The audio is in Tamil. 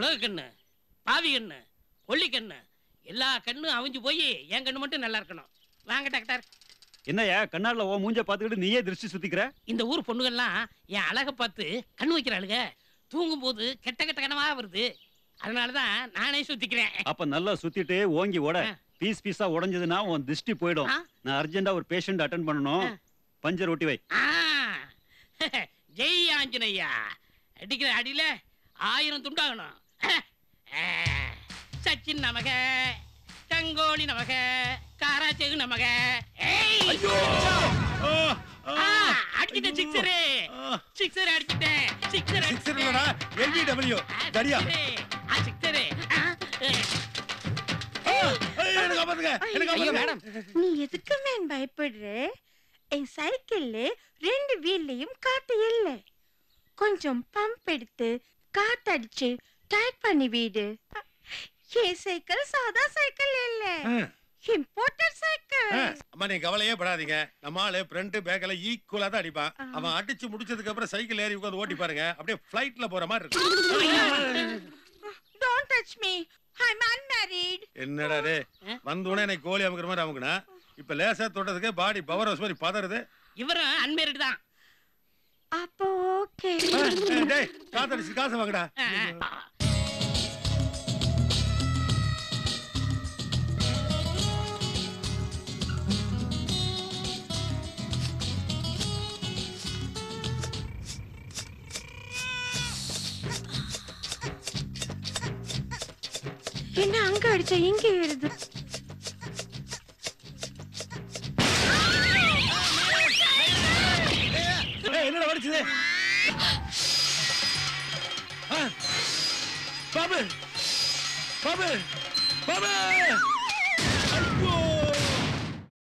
உலக கண்ணு பாவி கண்ணு கொல்லி கண்ணு எல்லா கண்ணும் அவிஞ்சு போய் என் கண்ணு மட்டும் நல்லா இருக்கணும் வாங்க டாக்டர் என்னய்யா கண்ணாடில ஓ மூஞ்ச பாத்துக்கிட்டு நீயே திருஷ்டி சுத்திக்கிற இந்த ஊர் பொண்ணுகள்லாம் என் அழகை பார்த்து கண்ணு வைக்கிறாளுங்க தூங்கும்போது கெட்ட கெட்ட கனவா வருது அதனாலதான் நானே சுத்திக்கிறேன் அப்ப நல்லா சுத்திட்டு ஓங்கி ஓட ஆ. பீஸ் பீஸா உடைஞ்சதுன்னா உன் திருஷ்டி போயிடும் ஆ. நான் அர்ஜென்ட்டா ஒரு பேஷண்ட் அட்டன் பண்ணணும் ஆ. பஞ்சர் ஒட்டி வை ஆ, ஜெய் ஆஞ்சனையா அடிக்கிற அடியில ஆயிரம் துண்டாகணும் ஆ, சச்சின் நமக தங்கோலி நமக காராச்சேகு நமக ஏய்! ஆ, அடிச்சிட்டேன் சிக்ஸரு சிக்ஸர் அடிச்சிட்டேன் சிக்ஸர் சிக்ஸர் இல்லடா எல்பிடபிள்யூ தடியா சிக்ஸரு என்ன காப்பாத்துங்க என்ன ஐயோ காப்பாத்துங்க மேடம் நீ எதுக்கு மேன் பயப்படுற என் சைக்கிள்ல ரெண்டு வீல்லையும் காத்து இல்ல கொஞ்சம் பம்ப் எடுத்து காத்தடிச்சு டைட் பண்ணி வீடு என் சைக்கிள் சாதா சைக்கிள் இல்ல இம்போர்ட்டட் சைக்கிள் அம்மா நீ கவலையே படாதீங்க நம்ம ஆளு ஃப்ரண்ட் பேக்ல ஈக்குவலா தான் அடிப்பான் அவன் அடிச்சு முடிச்சதுக்கு அப்புறம் சைக்கிள் ஏறி உட்காந்து ஓட்டி பாருங்க அப்படியே ஃபிளைட்ல போற மாதிரி இருக்கு don't touch me I am unmarried என்னடா டே வந்தோடனே எனக்கு கோழி அமுக்கிற மாதிரி அமுக்குனா இப்ப லேசா தொட்டதுக்கு பாடி பவர் ஹவுஸ் மாதிரி பதறுது இவரும் அன்மேரிட் தான் அப்போ ஓகே ஆ, ஏய், டேய் காத்தடிச்சு காசு வாங்கடா ஆ, ஆ. என்ன அங்க அடிச்சா இங்க ஏறுது ஏய், என்னடா வடிச்சது ஆ, பாபு பாபு பாபு